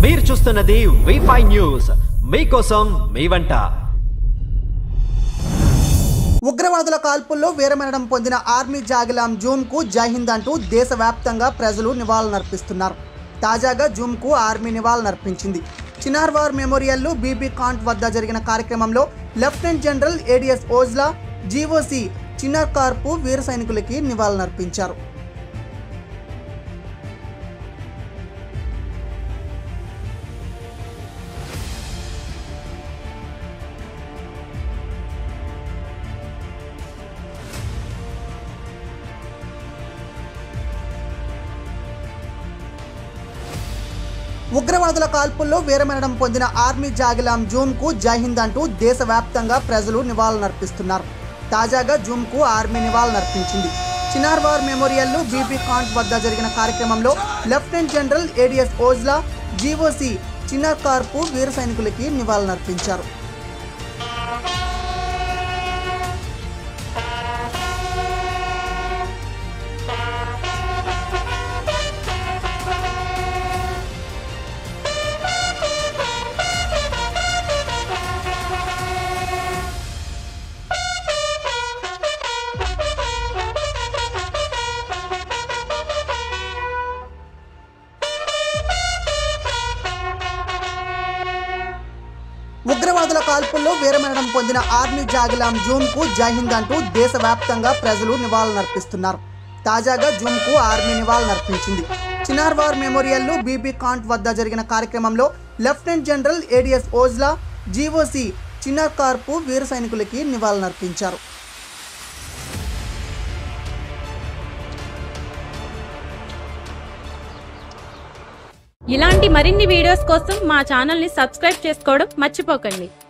మీరు చూస్తున్నది వి న్యూస్ మీకోసం మీ వంట ఉగ్రవాదుల కాల్పుల్లో వీరమరణం పొందిన ఆర్మీ జాగిలాం జూమ్కు జైహింద్ అంటూ దేశవ్యాప్తంగా ప్రజలు నివాళులర్పిస్తున్నారు తాజాగా జూమ్కు ఆర్మీ నివాళులర్పించింది చినార్వార్ మెమోరియల్లో బీబీ కాంట్ వద్ద జరిగిన కార్యక్రమంలో lieutenant general ADS Aujla GOC Chinar corps వీర సైనికులకి నివాళులర్పించారు ఉగ్రవాదుల కాల్పుల్లో వీరమరణం పొందిన ఆర్మీ జాగిలాం జూమ్కు జైహింద్ అంటూ దేశవ్యాప్తంగా ప్రజలు నివాళులర్పిస్తున్నారు తాజాగా జూమ్కు ఆర్మీ నివాళులర్పించింది చినార్వార్ మెమోరియల్లో బీబీ కాంట్ వద్ద జరిగిన కార్యక్రమంలో lieutenant general ADS Aujla GOC Chinar corps వీర సైనికులకి నివాళులర్పించారు ఉగ్రవాదుల కాల్పుల్లో వీరమరణం పొందిన ఆర్మీ జాగిలాం జూమ్కు జైహింద్ అంటూ దేశవ్యాప్తంగా ప్రజలు నివాళులర్పిస్తున్నారు తాజాగా జూమ్కు ఆర్మీ నివాళులర్పించింది చినార్వార్ మెమోరియల్లో బీబీ కాంట్ వద్ద జరిగిన కార్యక్రమంలో lieutenant general ADS Aujla GOC Chinar corps వీర సైనికులకి నివాళులర్పించారు ఇలాంటి మరిన్ని వీడియోస్ కోసం మా ఛానల్ని సబ్స్క్రైబ్ చేసుకోవడం మర్చిపోకండి